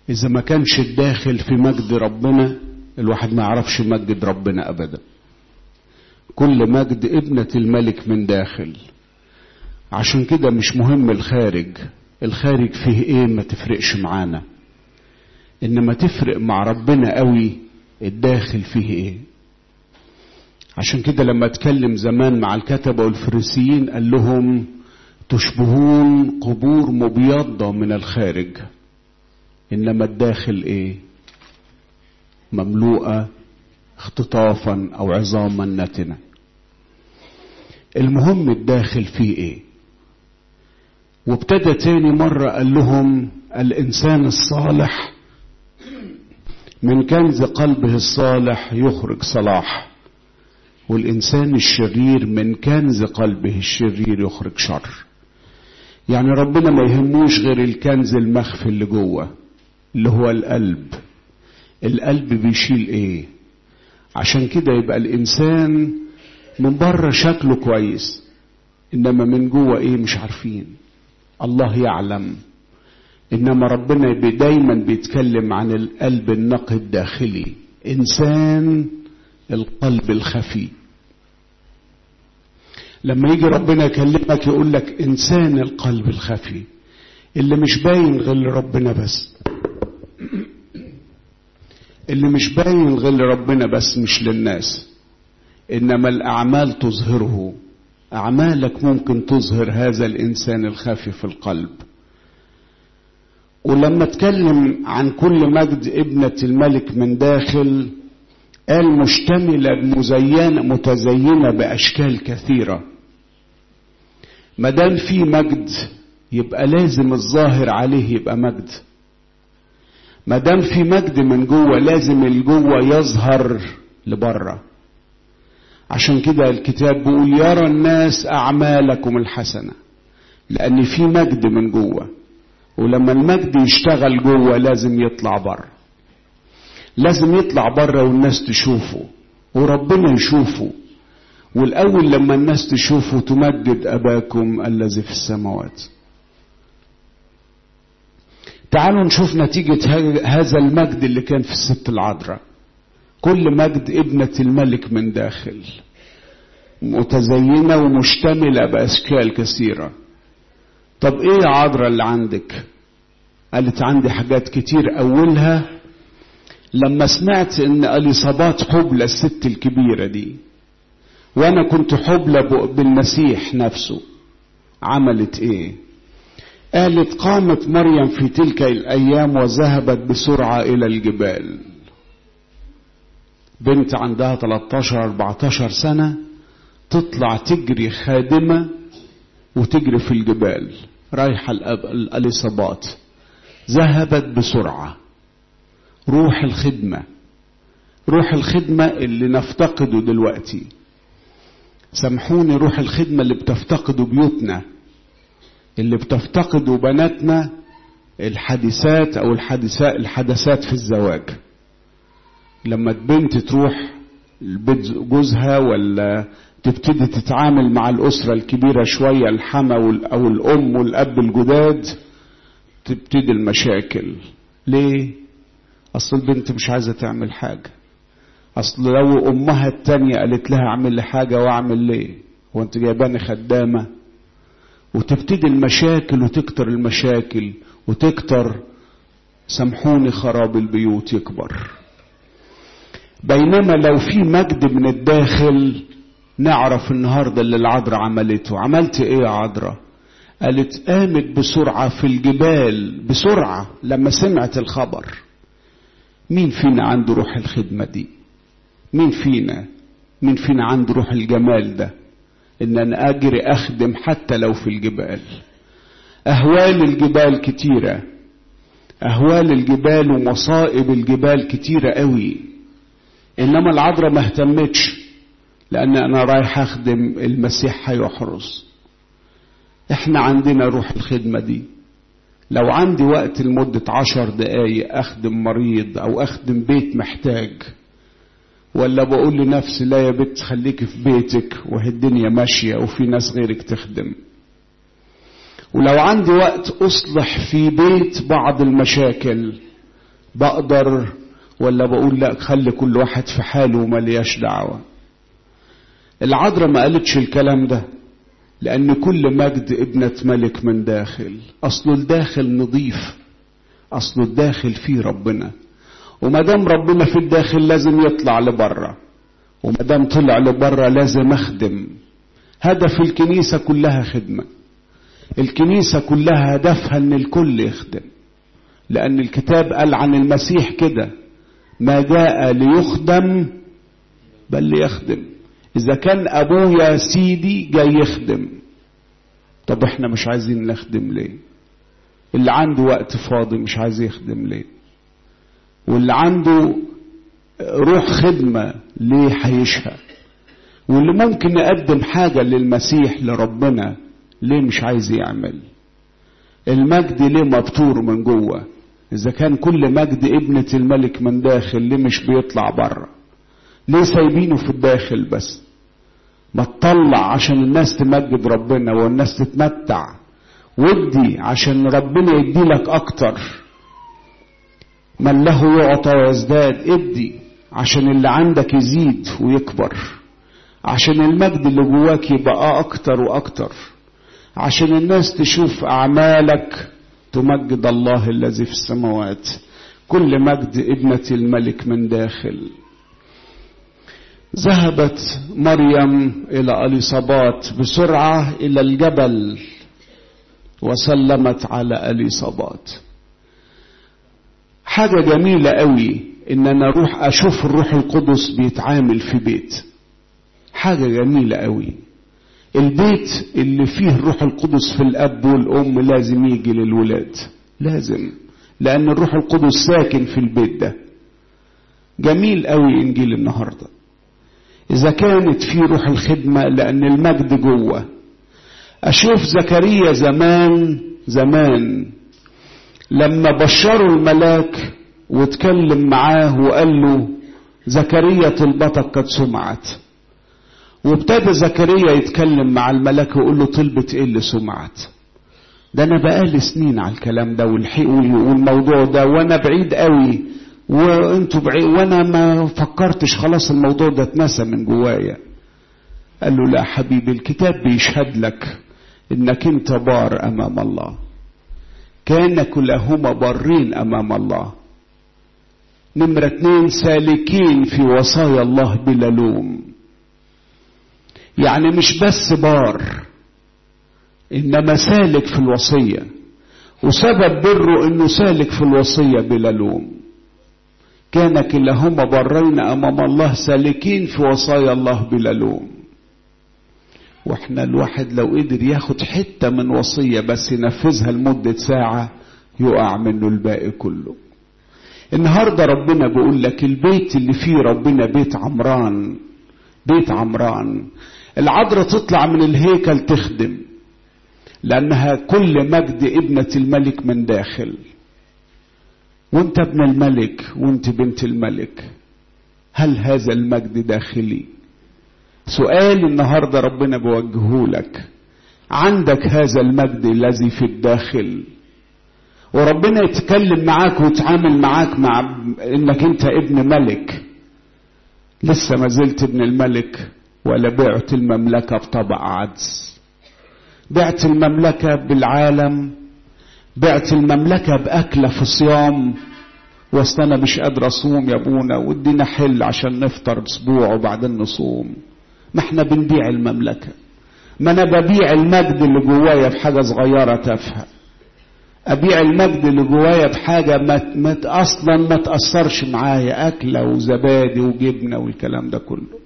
إذا ما كانش الداخل في مجد ربنا الواحد ما يعرفش مجد ربنا أبدا كل مجد ابنة الملك من داخل عشان كده مش مهم الخارج الخارج فيه ايه ما تفرقش معانا انما تفرق مع ربنا قوي الداخل فيه ايه عشان كده لما اتكلم زمان مع الكتبة والفريسيين قال لهم تشبهون قبور مبيضة من الخارج انما الداخل ايه مملوءة اختطافا او عظاما نتنة المهم الداخل فيه ايه وابتدى تاني مرة قال لهم الانسان الصالح من كنز قلبه الصالح يخرج صلاح والإنسان الشرير من كنز قلبه الشرير يخرج شر يعني ربنا ما يهموش غير الكنز المخفي اللي جوه اللي هو القلب القلب بيشيل ايه عشان كده يبقى الإنسان من بره شكله كويس إنما من جوه ايه مش عارفين الله يعلم إنما ربنا دايما بيتكلم عن القلب النقي الداخلي إنسان القلب الخفي لما يجي ربنا يكلمك يقول لك إنسان القلب الخفي اللي مش باين غير لربنا بس اللي مش باين غير لربنا بس مش للناس إنما الأعمال تظهره أعمالك ممكن تظهر هذا الإنسان الخفي في القلب ولما اتكلم عن كل مجد ابنة الملك من داخل قال مشتملة مزينة متزينة بأشكال كثيرة ما دام في مجد يبقى لازم الظاهر عليه يبقى مجد ما دام في مجد من جوه لازم الجوه يظهر لبره عشان كده الكتاب بيقول يرى الناس أعمالكم الحسنة لأن في مجد من جوه ولما المجد يشتغل جوه لازم يطلع بره لازم يطلع بره والناس تشوفه وربنا يشوفه والأول لما الناس تشوفه تمجد أباكم الذي في السماوات تعالوا نشوف نتيجة هذا المجد اللي كان في الست العذراء كل مجد ابنة الملك من داخل متزينة ومشتملة بأشكال كثيرة طب ايه يا عذراء اللي عندك قالت عندي حاجات كتير اولها لما سمعت ان اليصابات حبلى الست الكبيرة دي وانا كنت حبلى بالمسيح نفسه عملت ايه قالت قامت مريم في تلك الايام وذهبت بسرعة الى الجبال بنت عندها 13 14 سنة تطلع تجري خادمة وتجري في الجبال رايحة الإصابات ذهبت بسرعة روح الخدمة روح الخدمة اللي نفتقده دلوقتي سامحوني روح الخدمة اللي بتفتقده بيوتنا اللي بتفتقده بناتنا الحادثات او الحادثات الحدثات في الزواج لما البنت تروح البيت جوزها ولا تبتدي تتعامل مع الأسرة الكبيرة شوية الحما أو الأم والأب الجداد تبتدي المشاكل ليه؟ أصل البنت مش عايزة تعمل حاجة أصل لو أمها التانية قالت لها أعمل لي حاجة وأعمل ليه؟ هو أنت جايباني خدامة؟ وتبتدي المشاكل وتكتر المشاكل وتكتر سامحوني خراب البيوت يكبر بينما لو في مجد من الداخل نعرف النهارده اللي العذراء عملته عملت ايه يا عذراء قالت قامت بسرعة في الجبال بسرعة لما سمعت الخبر مين فينا عنده روح الخدمة دي مين فينا مين فينا عنده روح الجمال ده ان انا اجري اخدم حتى لو في الجبال اهوال الجبال كتيرة اهوال الجبال ومصائب الجبال كتيرة قوي انما العذراء ما اهتمتش لأن أنا رايح أخدم المسيح هيحرس إحنا عندنا روح الخدمة دي لو عندي وقت لمدة عشر دقايق أخدم مريض أو أخدم بيت محتاج ولا بقول لنفسي لا يا بنت خليك في بيتك وهي الدنيا ماشية وفي ناس غيرك تخدم ولو عندي وقت أصلح في بيت بعض المشاكل بقدر ولا بقول لا خلي كل واحد في حاله وملياش دعوة العذراء ما قالتش الكلام ده لأن كل مجد ابنة ملك من داخل أصله الداخل نظيف أصله الداخل فيه ربنا وما دام ربنا في الداخل لازم يطلع لبره وما دام طلع لبره لازم أخدم هدف الكنيسة كلها خدمة الكنيسة كلها هدفها ان الكل يخدم لان الكتاب قال عن المسيح كده ما جاء ليخدم بل ليخدم اذا كان ابوه يا سيدي جاي يخدم طب احنا مش عايزين نخدم ليه اللي عنده وقت فاضي مش عايز يخدم ليه واللي عنده روح خدمة ليه هيشهق واللي ممكن يقدم حاجة للمسيح لربنا ليه مش عايز يعمل المجد ليه مبتور من جوه اذا كان كل مجد ابنة الملك من داخل ليه مش بيطلع بره ليه سايبينه في الداخل بس ما تطلع عشان الناس تمجد ربنا والناس تتمتع ودي عشان ربنا يديلك اكتر من له يعطى ويزداد ادي عشان اللي عندك يزيد ويكبر عشان المجد اللي جواك يبقى اكتر واكتر عشان الناس تشوف اعمالك تمجد الله الذي في السماوات كل مجد ابنة الملك من داخل ذهبت مريم الى اليصابات بسرعة الى الجبل وسلمت على اليصابات حاجة جميلة قوي ان انا اروح اشوف الروح القدس بيتعامل في بيت حاجة جميلة قوي البيت اللي فيه الروح القدس في الاب والام لازم يجي للولاد لازم لان الروح القدس ساكن في البيت ده جميل قوي انجيل النهارده اذا كانت في روح الخدمه لان المجد جوه اشوف زكريا زمان زمان لما بشروا الملاك واتكلم معاه وقال له زكريا طلبتك قد سمعت وابتدى زكريا يتكلم مع الملاك ويقول له طلبة ايه اللي سمعت ده انا بقالي سنين على الكلام ده والموضوع ده وانا بعيد قوي وانتوا بعيد وانا ما فكرتش خلاص الموضوع ده اتنسى من جوايا قال له لا حبيبي الكتاب بيشهد لك انك انت بار امام الله كان كلهما بارين امام الله نمرة اتنين سالكين في وصايا الله بلا لوم يعني مش بس بار انما سالك في الوصية وسبب بره انه سالك في الوصية بلا لوم كان كلاهما برين امام الله سالكين في وصايا الله بلا لوم واحنا الواحد لو قدر ياخد حتة من وصية بس ينفذها لمدة ساعة يقع منه الباقي كله النهاردة ربنا بيقول لك البيت اللي فيه ربنا بيت عمران بيت عمران العذراء تطلع من الهيكل تخدم لأنها كل مجد ابنة الملك من داخل وانت ابن الملك وانت بنت الملك هل هذا المجد داخلي سؤال النهاردة ربنا بوجهه لك عندك هذا المجد الذي في الداخل وربنا يتكلم معاك ويتعامل معاك مع انك انت ابن ملك لسه ما زلت ابن الملك ولا بعت المملكة بطبع عدس بعت المملكة بالعالم بعت المملكة بأكلة في صيام واصل انا مش قادر اصوم يا ابونا ودينا حل عشان نفطر اسبوع وبعدين نصوم ما احنا بنبيع المملكة ما انا ببيع المجد اللي جوايا بحاجة صغيرة تافهة ابيع المجد اللي جوايا بحاجة ما, ما اصلا ما تأثرش معايا اكلة وزبادي وجبنة والكلام ده كله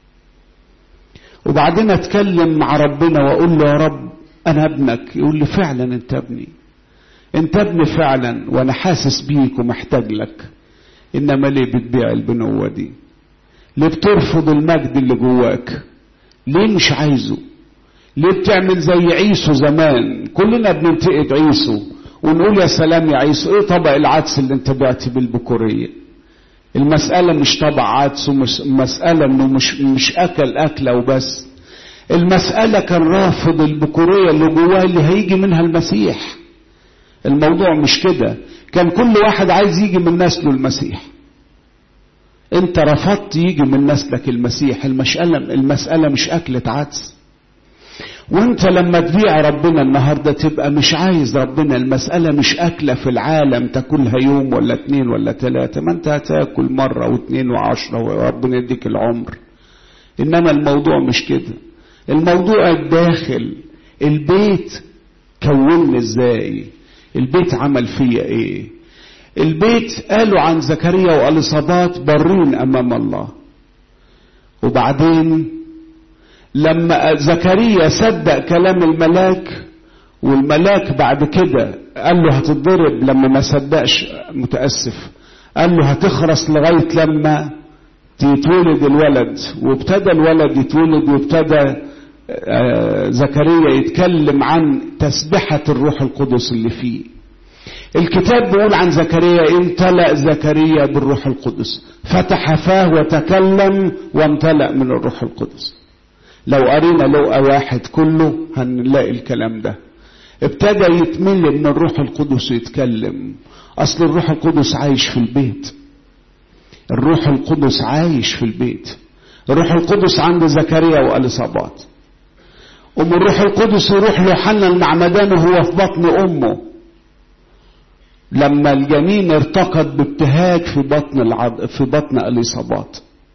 وبعدين اتكلم مع ربنا واقول له يا رب انا ابنك يقول لي فعلا انت ابني انت ابني فعلا وانا حاسس بيك ومحتاج لك انما ليه بتبيع البنوة دي ليه بترفض المجد اللي جواك ليه مش عايزه ليه بتعمل زي عيسو زمان كلنا بننتقد عيسو ونقول يا سلام يا عيسو ايه طبق العدس اللي انت بعت بالبكورية المسألة مش طبق عدس المسألة انه مش, مش اكل اكلة وبس المسألة كان رافض البكورية اللي جواه اللي هيجي منها المسيح الموضوع مش كده كان كل واحد عايز يجي من نسله المسيح انت رفضت يجي من نسلك المسيح المسألة, المسألة مش أكلة عدس وانت لما تبيع ربنا النهاردة تبقى مش عايز ربنا المسألة مش أكلة في العالم تاكلها يوم ولا اتنين ولا تلاتة ما انت هتاكل مرة واتنين وعشرة وربنا يديك العمر انما الموضوع مش كده الموضوع الداخل البيت كونني ازاي البيت عمل فيا ايه البيت قالوا عن زكريا واليصابات برين امام الله وبعدين لما زكريا صدق كلام الملاك والملاك بعد كده قال له هتتضرب لما ما صدقش متاسف قال له هتخرس لغايه لما يتولد الولد وابتدى الولد يتولد وابتدى زكريا يتكلم عن تسبحة الروح القدس اللي فيه الكتاب بيقول عن زكريا امتلأ زكريا بالروح القدس فتح فاه وتكلم وامتلأ من الروح القدس لو قرينا لقى واحد كله هنلاقي الكلام ده ابتدى يتمل من الروح القدس يتكلم اصل الروح القدس عايش في البيت الروح القدس عايش في البيت الروح القدس عند زكريا واليصابات أم الروح القدس يروح ليوحنا المعمدان وهو في بطن أمه لما الجنين ارتقد بابتهاج في بطن العض... في بطن اليصابات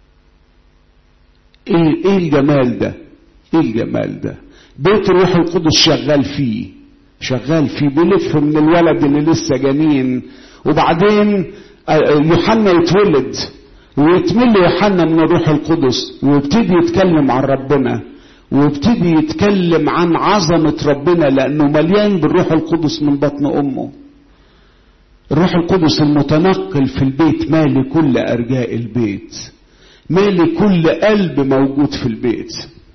ايه ايه الجمال ده ايه الجمال ده بيت الروح القدس شغال فيه شغال فيه بيلف من الولد اللي لسه جنين وبعدين يوحنا يتولد ويتمل يوحنا من الروح القدس ويبتدي يتكلم عن ربنا ويبتدي يتكلم عن عظمة ربنا لأنه مليان بالروح القدس من بطن أمه الروح القدس المتنقل في البيت مالي كل أرجاء البيت مالي كل قلب موجود في البيت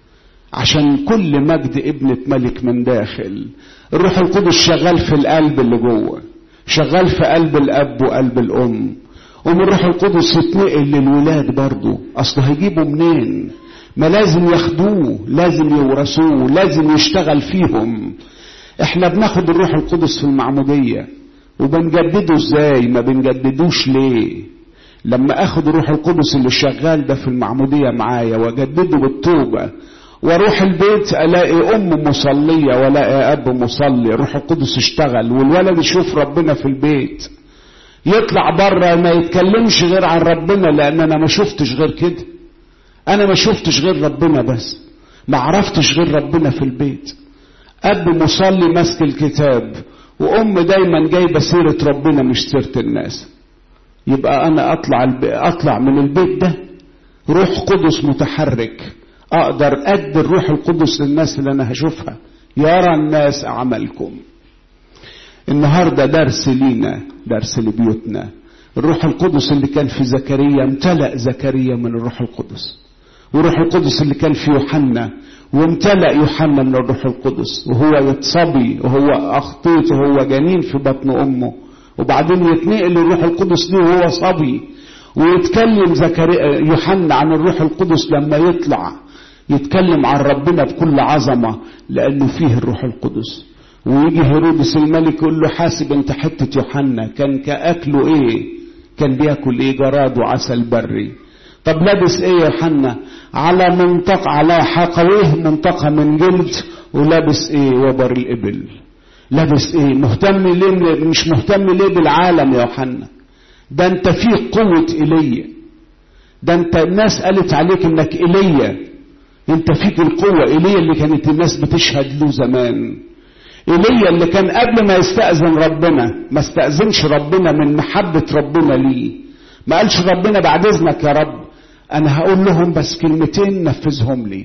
عشان كل مجد ابنة ملك من داخل الروح القدس شغال في القلب اللي جوه شغال في قلب الأب وقلب الأم ومن الروح القدس يتنقل للولاد برضه أصله هيجيبوا منين ما لازم ياخدوه لازم يورثوه لازم يشتغل فيهم احنا بناخد الروح القدس في المعمودية وبنجدده ازاي ما بنجددوش ليه لما اخد الروح القدس اللي شغال ده في المعمودية معايا واجدده بالتوبة واروح البيت الاقي ام مصلية والاقي اب مصلي الروح القدس اشتغل والولد يشوف ربنا في البيت يطلع بره ما يتكلمش غير عن ربنا لان انا ما شفتش غير كده انا ما شفتش غير ربنا بس ما عرفتش غير ربنا في البيت اب مصلي ماسك الكتاب وام دايما جايبه سيره ربنا مش سيره الناس يبقى انا اطلع الب... اطلع من البيت ده روح قدس متحرك اقدر ادي الروح القدس للناس اللي انا هشوفها يرى الناس اعمالكم النهارده درس لينا درس لبيوتنا الروح القدس اللي كان في زكريا امتلأ زكريا من الروح القدس والروح القدس اللي كان في يوحنا وامتلأ يوحنا من الروح القدس وهو يتصبي وهو أخطيط وهو جنين في بطن أمه وبعدين يتنقل الروح القدس ليه وهو صبي ويتكلم زكريا يوحنا عن الروح القدس لما يطلع يتكلم عن ربنا بكل عظمة لأنه فيه الروح القدس ويجي هيرودس الملك يقول له حاسب انت حتة يوحنا كان كأكله ايه كان بياكل ايه جراد وعسل بري طب لابس ايه يوحنا على منطقة على حقويه منطقة من جلد ولابس ايه وبر الابل لابس ايه مهتم ليه مش مهتم ليه بالعالم يا يوحنا ده انت فيك قوة ايليا ده انت الناس قالت عليك انك ايليا انت فيك القوة ايليا اللي كانت الناس بتشهد له زمان ايليا اللي كان قبل ما يستأذن ربنا ما استأذنش ربنا من محبة ربنا ليه ما قالش ربنا بعد اذنك يا رب انا هقول لهم بس كلمتين نفذهم لي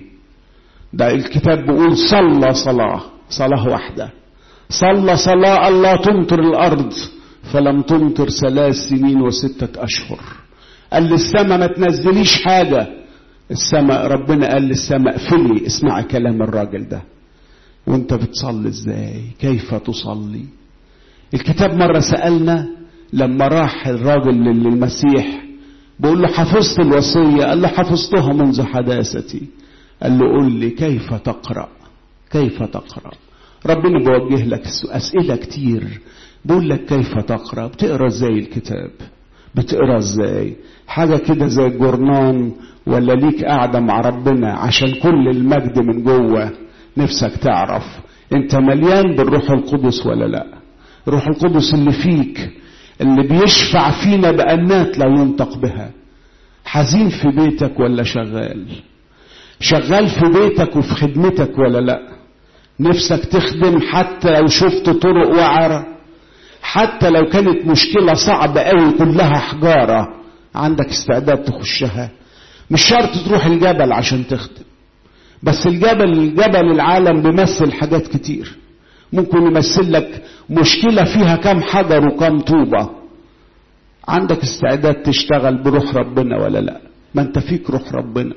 ده الكتاب بيقول صلى صلاة صلاة واحدة صلى صلاة الله تمطر الارض فلم تمطر ثلاث سنين وستة اشهر قال للسماء ما تنزليش حاجة السماء ربنا قال للسماء اقفلي اسمعي كلام الراجل ده وانت بتصلي ازاي كيف تصلي الكتاب مرة سألنا لما راح الراجل للمسيح بقول له حفظت الوصية قال له حفظتها منذ حداثتي قال له قل لي كيف تقرأ كيف تقرأ ربنا بيوجه لك أسئلة كتير بقول لك كيف تقرا بتقرا ازاي الكتاب بتقرا ازاي حاجه كده زي الجرنان ولا ليك قاعده مع ربنا عشان كل المجد من جوه نفسك تعرف انت مليان بالروح القدس ولا لا روح القدس اللي فيك اللي بيشفع فينا بأنات لا ينطق بها حزين في بيتك ولا شغال شغال في بيتك وفي خدمتك ولا لا نفسك تخدم حتى لو شفت طرق وعرة حتى لو كانت مشكلة صعبة قوي كلها حجارة عندك استعداد تخشها مش شرط تروح الجبل عشان تخدم بس الجبل جبل العالم بيمثل حاجات كتير ممكن يمثل لك مشكلة فيها كم حجر وكم طوبة عندك استعداد تشتغل بروح ربنا ولا لا ما انت فيك روح ربنا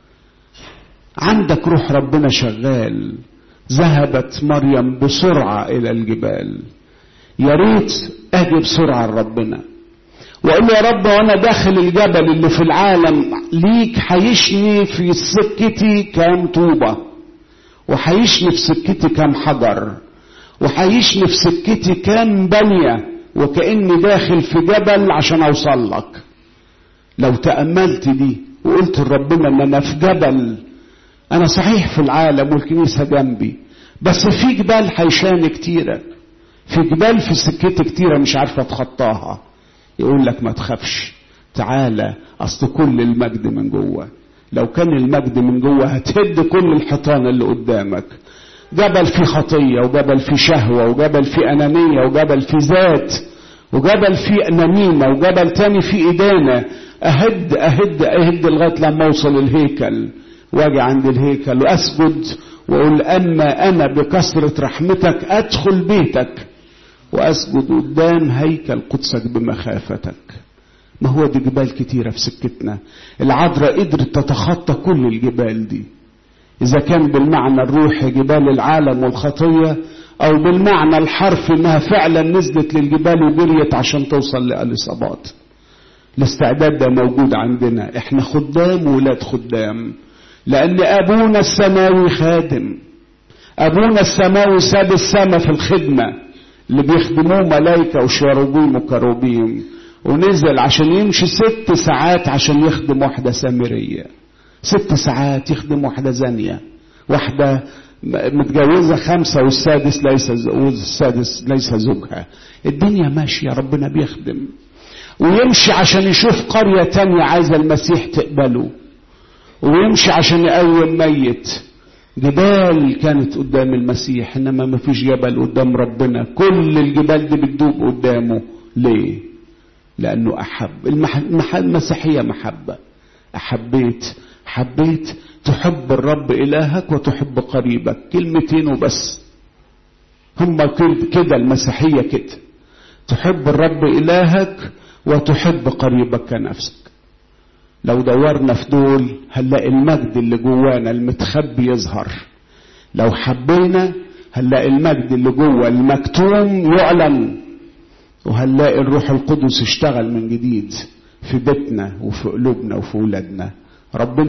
عندك روح ربنا شغال ذهبت مريم بسرعة إلى الجبال يا ريت أجي بسرعة لربنا وأقول له يا رب وأنا داخل الجبل اللي في العالم ليك حيشني في سكتي كام طوبة وحيشني في سكتي كام حجر وحيشني في سكتي كام بنية وكأني داخل في جبل عشان أوصل لك لو تأملت دي وقلت لربنا إن أنا في جبل أنا صحيح في العالم والكنيسة جنبي بس في جبال حيشان كتيرة في جبال في سكتي كتيرة مش عارفة أتخطاها يقول لك ما تخافش تعالى أصل كل المجد من جوه لو كان المجد من جوه هتهد كل الحيطان اللي قدامك جبل فيه خطية وجبل فيه شهوة وجبل فيه أنانية وجبل فيه ذات وجبل فيه نميمة وجبل تاني فيه إدانة أهد أهد أهد لغاية لما أوصل الهيكل واجي عند الهيكل وأسجد وأقول أما أنا بكثرة رحمتك أدخل بيتك وأسجد قدام هيكل قدسك بمخافتك ما هو دي جبال كتيرة في سكتنا العذراء قدرت تتخطى كل الجبال دي إذا كان بالمعنى الروحي جبال العالم والخطية أو بالمعنى الحرفي إنها فعلا نزلت للجبال وجريت عشان توصل لأليصابات الاستعداد ده موجود عندنا احنا خدام وولاد خدام لأن أبونا السماوي خادم أبونا السماوي ساب السماء في الخدمة اللي بيخدموه ملايكة وشاروبيم وكروبيم ونزل عشان يمشي ست ساعات عشان يخدم واحدة سامرية ست ساعات يخدم واحدة زانية واحدة متجوزة خمسة والسادس ليس والسادس ليس زوجها الدنيا ماشية ربنا بيخدم ويمشي عشان يشوف قرية تانية عايزة المسيح تقبله ويمشي عشان يقوم ميت جبال كانت قدام المسيح انما ما فيش جبل قدام ربنا كل الجبال دي بتدوب قدامه ليه لانه احب المح... المسيحيه محبه احبيت حبيت تحب الرب الهك وتحب قريبك كلمتين وبس هما كده المسيحيه كده تحب الرب الهك وتحب قريبك كنفسك لو دورنا في دول هنلاقي المجد اللي جوانا المتخبي يظهر لو حبينا هنلاقي المجد اللي جوه المكتوم يعلن وهنلاقي الروح القدس اشتغل من جديد في بيتنا وفي قلوبنا وفي ولادنا ربنا